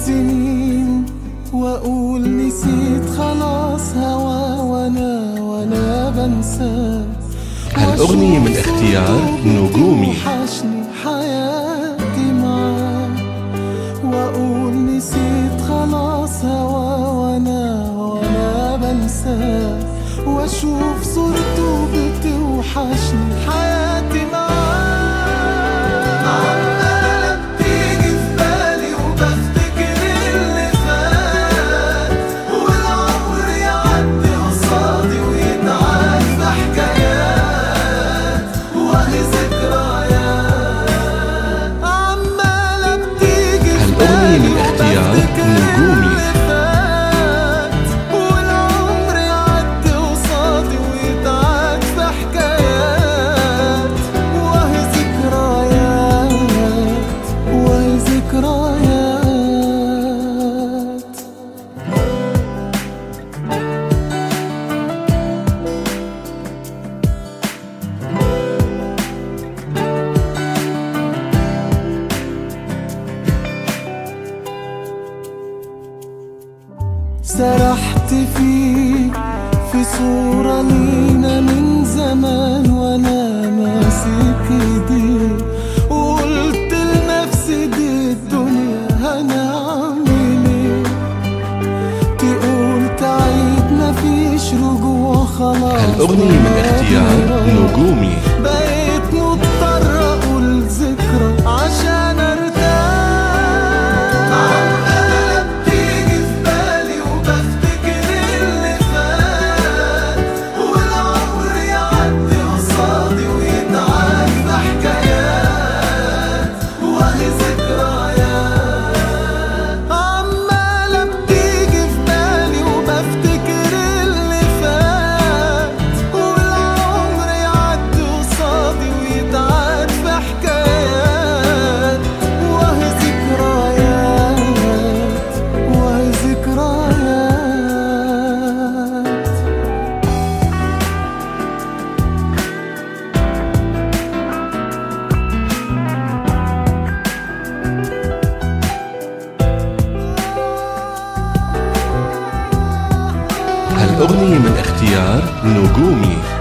السنين واقول نسيت خلاص هوا وانا وانا بنسى هالأغنية من اختيار نجومي. وحشني حياتي معاك واقول نسيت خلاص هوا وانا وانا بنسى واشوف صورته بتوحشني حياتي معاك عمالة بتيجي في بالي وبفتكر اللي فات والعمر يعدي قصادي ويتعاد في حكايات وهي ذكريات عمالة بتيجي في هالأغنية من بالي اختيار وبفتكر نجومي. اللي فات والعمر يعدي قصادي ويتعاد في حكايات وهي ذكريات وهي ذكريات سرحت فيك في صورة لينا من زمان وانا ماسك ايديك وقلت لنفسي دي الدنيا هنعمل ايه تقول تعيد مفيش رجوع خلاص هالأغنية من اختيار نجومي بقيت مضطر اقول ذكرى عشان ارتاح عمالة بتيجي في بالي وبفتكر اللي فات والعمر يعدي قصادي ويتعاد في حكايات وهي ذكريات عمالة بتيجي في بالي وبفتكر اللي فات والعمر يعدي قصادي ويتعاد في حكايات وهي ذكريات وهي ذكريات هالأغنية من اختيار نجومي